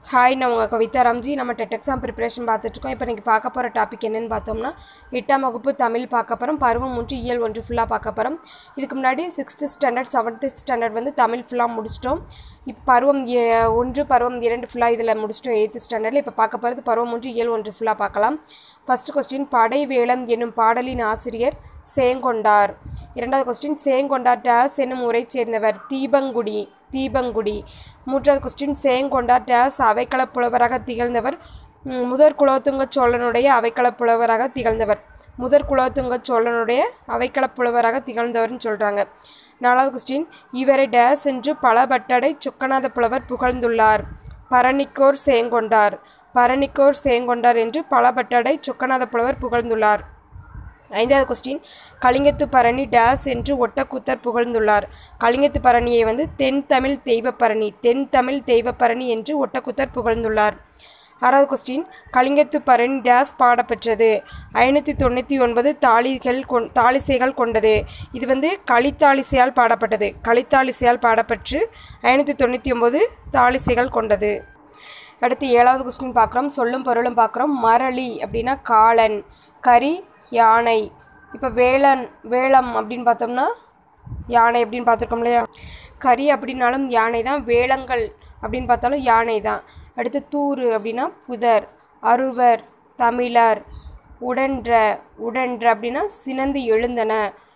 hi நான் உங்கள் கவிதா ராம்ஜி நம்ம டெட் எக்ஸாம் ப்ரிப்பரேஷன் பார்த்துட்ருக்கோம் இப்போ நீங்கள் பார்க்க போகிற டாபிக் என்னென்னு பார்த்தோம்னா எட்டாம் வகுப்பு தமிழ் பார்க்க போகிறோம் பருவம் மூன்று இயல் ஒன்று ஃபுல்லாக பார்க்க போகிறோம் இதுக்கு முன்னாடி சிக்ஸ்த்து ஸ்டாண்டர்ட் செவன்த்து ஸ்டாண்டர்ட் வந்து தமிழ் ஃபுல்லாக முடிச்சிட்டோம் இப்போ பருவம் எ- ஒன்று பருவம் இரண்டு ஃபுல்லாக இதில் முடிச்சிட்டோம் எயித்து ஸ்டாண்டர்டில் இப்போ பார்க்க போகிறது பருவம் மூன்று இயல் ஒன்று ஃபுல்லாக பார்க்கலாம் ஃபஸ்ட்டு கொஸ்டின் படை வேலம் என்னும் பாடலின் ஆசிரியர் சேங்கொண்டார் இரண்டாவது கொஸ்டின் சேங்கொண்டார் டேஸ் என்னும் ஊரை சேர்ந்தவர் தீபங்குடி தீபங்குடி மூன்றாவது கொஸ்டின் சேங்கொண்டார் டேஸ் அவைக்களப் புலவராக திகழ்ந்தவர் ம், முதற் குலோத்துங்க சோழனுடைய அவைக்களப் புலவராக திகழ்ந்தவர் முதற் குலோத்துங்க சோழனுடைய அவைக்களப் புலவராக திகழ்ந்தவர்னு சொல்கிறாங்க நாலாவது கொஸ்டின் இவரை டேஸ் என்று பல பட்டடை சொக்கநாத புலவர் புகழ்ந்துள்ளார் பரணிக்கோர் சேங்கொண்டார் பரணிக்கோர் சேங்கொண்டார் என்று பல பட்டடை சொக்கநாத புலவர் புகழ்ந்துள்ளார் ஐந்தாவது கொஸ்டின் கலிங்கத்து பரணி டேஸ் என்று ஒட்டக்கூத்தர் புகழ்ந்துள்ளார் கலிங்கத்து பரணியை வந்து தென் தமிழ் தெய்வப்பரணி தென் தமிழ் தெய்வப்பரணி என்று ஒட்டக்கூத்தர் புகழ்ந்துள்ளார் ஆறாவது கொஸ்டின் கலிங்கத்து பரணி டேஸ் பாடப்பெற்றது ஐநூற்றி தொண்ணூற்றி ஒன்பது தாளிகள் கொண் தாளிசைகள் கொண்டது இது வந்து களித்தாளிசையால் பாடப்பட்டது களித்தாளிசையால் பாடப்பெற்று ஐநூற்றி தொண்ணூற்றி ஒன்பது தாளிசைகள் கொண்டது அடுத்து ஏழாவது கொஸ்டின் பார்க்குறோம் சொல்லும் பொருளும் பார்க்குறோம் மரளி அப்படின்னா காளன் கரி யானை இப்போ வேலன் வேலம் அப்படின்னு பார்த்தோம்னா யானை அப்படின்னு பார்த்துருக்கோம் இல்லையா கரி அப்படின்னாலும் யானை தான் வேலங்கள் அப்படின்னு பார்த்தாலும் யானை தான் அடுத்து தூறு அப்படின்னா புதர் அருவர் தமிழர் உடன்ற உடன்ற அப்படின்னா சினந்து எழுந்தன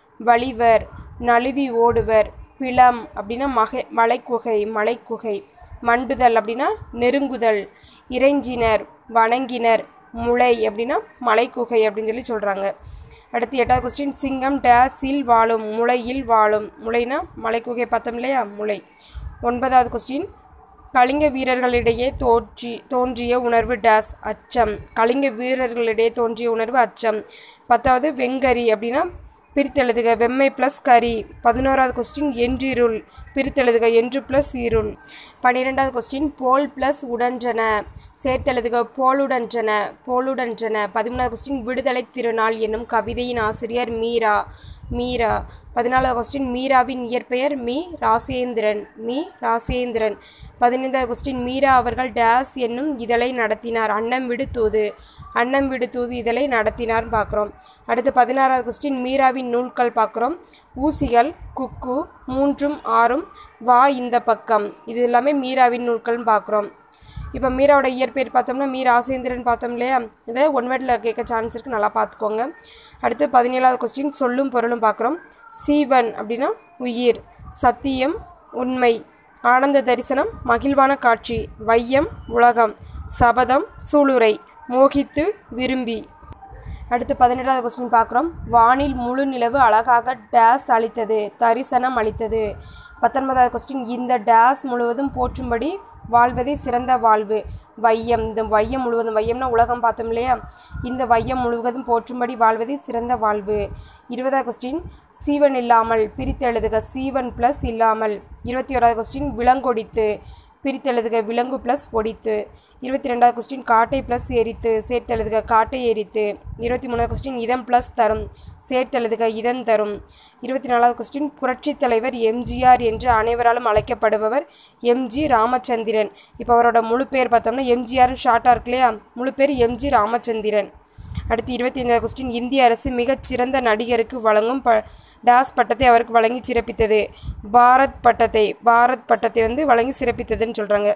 வலிவர் நழுவி ஓடுவர் பிளம் அப்படின்னா மகை மலைக்குகை மலைக்குகை மண்டுதல் அப்படின்னா நெருங்குதல் இறைஞ்சினர் வணங்கினர் முளை அப்படின்னா மலைக்குகை அப்படின்னு சொல்லி சொல்கிறாங்க அடுத்து எட்டாவது கொஸ்டின் சிங்கம் டேஸில் வாழும் முளையில் வாழும் முளைனா மலைக்குகை பார்த்தோம் இல்லையா முளை ஒன்பதாவது கொஸ்டின் கலிங்க வீரர்களிடையே தோன்றி தோன்றிய உணர்வு டேஸ் அச்சம் கலிங்க வீரர்களிடையே தோன்றிய உணர்வு அச்சம் பத்தாவது வெங்கரி அப்படின்னா பிரித்தெழுதுக வெம்மை ப்ளஸ் கரி பதினோராவது கொஸ்டின் என்றிருள் பிரித்தெழுதுக என்று ப்ளஸ் இருள் பன்னிரெண்டாவது கொஸ்டின் போல் ப்ளஸ் உடன்றன சேர்த்தெழுதுக போலுடன்றன போலுடன்றன பதிமூணாவது கொஸ்டின் விடுதலை திருநாள் என்னும் கவிதையின் ஆசிரியர் மீரா மீரா பதினாலாவது கொஸ்டின் மீராவின் இயற்பெயர் மீ ராசேந்திரன் மீ ராசேந்திரன் பதினைந்தாவது கொஸ்டின் மீரா அவர்கள் டேஸ் என்னும் இதழை நடத்தினார் அன்னம் விடு தூது அன்னம் விடு தூது இதழை நடத்தினார்னு பார்க்குறோம் அடுத்து பதினாறாவது கொஸ்டின் மீராவின் நூல்கள் பார்க்குறோம் ஊசிகள் குக்கு மூன்றும் ஆறும் வா இந்த பக்கம் இது எல்லாமே மீராவின் நூல்கள்னு பார்க்குறோம் இப்போ மீராவோட இயற்பெயர் பார்த்தோம்னா மீர் ஆசேந்திரன் பார்த்தோம் இல்லையா இதை ஒன் வேர்டில் கேட்க சான்ஸ் இருக்குது நல்லா பார்த்துக்கோங்க அடுத்து பதினேழாவது கொஸ்டின் சொல்லும் பொருளும் பார்க்குறோம் சீவன் அப்படின்னா உயிர் சத்தியம் உண்மை ஆனந்த தரிசனம் மகிழ்வான காட்சி வையம் உலகம் சபதம் சூளுரை மோகித்து விரும்பி அடுத்து பதினெட்டாவது கொஸ்டின் பார்க்குறோம் வானில் முழு நிலவு அழகாக டேஸ் அளித்தது தரிசனம் அளித்தது பத்தொன்பதாவது கொஸ்டின் இந்த டேஸ் முழுவதும் போற்றும்படி வாழ்வதே சிறந்த வாழ்வு வையம் இந்த வையம் முழுவதும் வையம்னா உலகம் பார்த்தோம் இல்லையா இந்த வையம் முழுவதும் போற்றும்படி வாழ்வதே சிறந்த வாழ்வு இருபதாவது கொஸ்டின் சீவன் இல்லாமல் பிரித்தெழுதுக சீவன் ப்ளஸ் இல்லாமல் இருபத்தி ஓராவது கொஸ்டின் விலங்கொடித்து பிரித்தெழுதுக விலங்கு ப்ளஸ் ஒடித்து இருபத்தி ரெண்டாவது கொஸ்டின் காட்டை ப்ளஸ் எரித்து சேர்த்தெழுதுக காட்டை எரித்து இருபத்தி மூணாவது கொஸ்டின் இதம் ப்ளஸ் தரும் சேர்த்தெழுதுக இதம் தரும் இருபத்தி நாலாவது கொஸ்டின் புரட்சித் தலைவர் எம்ஜிஆர் என்று அனைவராலும் அழைக்கப்படுபவர் எம்ஜி ராமச்சந்திரன் இப்போ அவரோட முழு பேர் பார்த்தோம்னா எம்ஜிஆர்னு ஷார்ட்டாக இருக்கு இல்லையா முழு பேர் எம்ஜி ராமச்சந்திரன் அடுத்து இருபத்தி ஐந்தாவது கொஸ்டின் இந்திய அரசு மிகச் சிறந்த நடிகருக்கு வழங்கும் ப டாஸ் பட்டத்தை அவருக்கு வழங்கி சிறப்பித்தது பாரத் பட்டத்தை பாரத் பட்டத்தை வந்து வழங்கி சிறப்பித்ததுன்னு சொல்கிறாங்க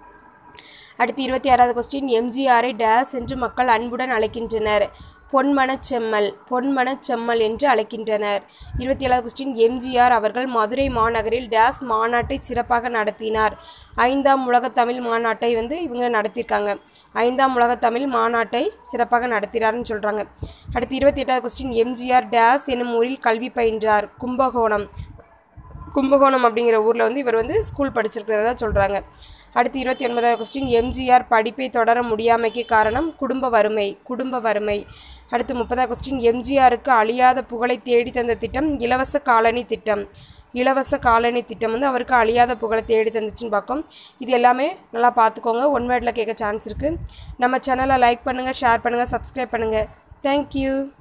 அடுத்து இருபத்தி ஆறாவது கொஸ்டின் எம்ஜிஆரை டேஸ் என்று மக்கள் அன்புடன் அழைக்கின்றனர் பொன்மனச் செம்மல் பொன்மனச் செம்மல் என்று அழைக்கின்றனர் இருபத்தி ஏழாவது கொஸ்டின் எம்ஜிஆர் அவர்கள் மதுரை மாநகரில் டேஸ் மாநாட்டை சிறப்பாக நடத்தினார் ஐந்தாம் உலகத் தமிழ் மாநாட்டை வந்து இவங்க நடத்தியிருக்காங்க ஐந்தாம் உலகத் தமிழ் மாநாட்டை சிறப்பாக நடத்தினார்னு சொல்கிறாங்க அடுத்து இருபத்தி எட்டாவது கொஸ்டின் எம்ஜிஆர் டேஸ் என்னும் ஊரில் கல்வி பயின்றார் கும்பகோணம் கும்பகோணம் அப்படிங்கிற ஊரில் வந்து இவர் வந்து ஸ்கூல் படிச்சிருக்கிறதா சொல்கிறாங்க அடுத்து இருபத்தி ஒன்பதாவது கொஸ்டின் எம்ஜிஆர் படிப்பை தொடர முடியாமைக்கு காரணம் குடும்ப வறுமை குடும்ப வறுமை அடுத்து முப்பதாவது கொஸ்டின் எம்ஜிஆருக்கு அழியாத புகழை தேடி தந்த திட்டம் இலவச காலனி திட்டம் இலவச காலனி திட்டம் வந்து அவருக்கு அழியாத புகழை தேடி தந்துச்சுன்னு பார்க்கும் இது எல்லாமே நல்லா பார்த்துக்கோங்க ஒன் வேர்டில் கேட்க சான்ஸ் இருக்குது நம்ம சேனலை லைக் பண்ணுங்கள் ஷேர் பண்ணுங்கள் சப்ஸ்கிரைப் பண்ணுங்கள் தேங்க்யூ